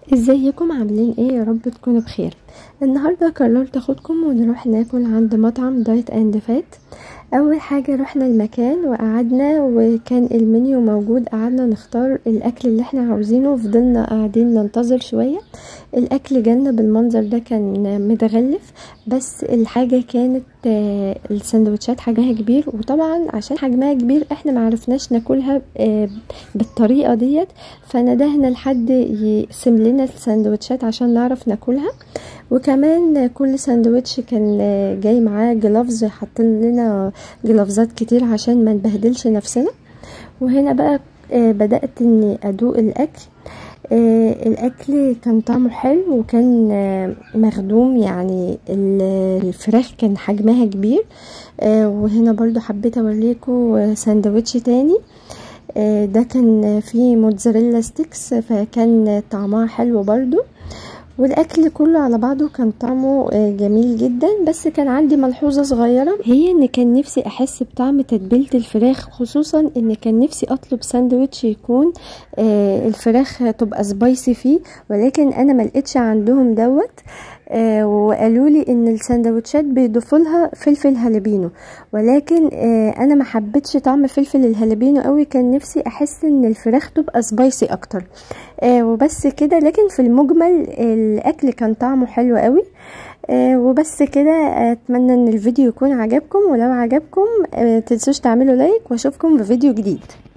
ازيكم عاملين ايه يا رب تكونوا بخير النهارده قررت اخدكم ونروح ناكل عند مطعم دايت اند فات اول حاجه رحنا المكان وقعدنا وكان المنيو موجود قعدنا نختار الاكل اللي احنا عاوزينه وفضلنا قاعدين ننتظر شويه الاكل جالنا بالمنظر ده كان متغلف بس الحاجه كانت آه، السندوتشات حجمها كبير وطبعا عشان حجمها كبير احنا معرفناش ناكلها آه، بالطريقه ديت فندهنا لحد يقسم لنا السندوتشات عشان نعرف ناكلها وكمان كل ساندوتش كان جاي معاه جلافز حاطين لنا جلافزات كتير عشان ما نبهدلش نفسنا وهنا بقى آه، بدأت اني ادوق الاكل آه، الاكل كان طعمه حلو وكان آه، مخدوم يعني الفراخ كان حجمها كبير وهنا برضو حبيت اوريكم ساندوتش تاني ده كان فيه موتزاريلا ستيكس فكان طعمها حلو برضو والاكل كله على بعضه كان طعمه آه، جميل جدا بس كان عندي ملحوظه صغيره هي ان كان نفسي احس بطعم تتبيله الفراخ خصوصا ان كان نفسي اطلب ساندوتش يكون آه، الفراخ تبقى سبايسي فيه ولكن انا ملقتش عندهم دوت آه وقالوا لي ان السندوتشات بيضيفوا لها فلفل هالبينو ولكن آه انا ما حبيتش طعم فلفل الهالبينو قوي كان نفسي احس ان الفراخ تبقى سبايسي اكتر آه وبس كده لكن في المجمل الاكل كان طعمه حلو قوي آه وبس كده اتمنى ان الفيديو يكون عجبكم ولو عجبكم آه تنسوش تعملوا لايك واشوفكم في فيديو جديد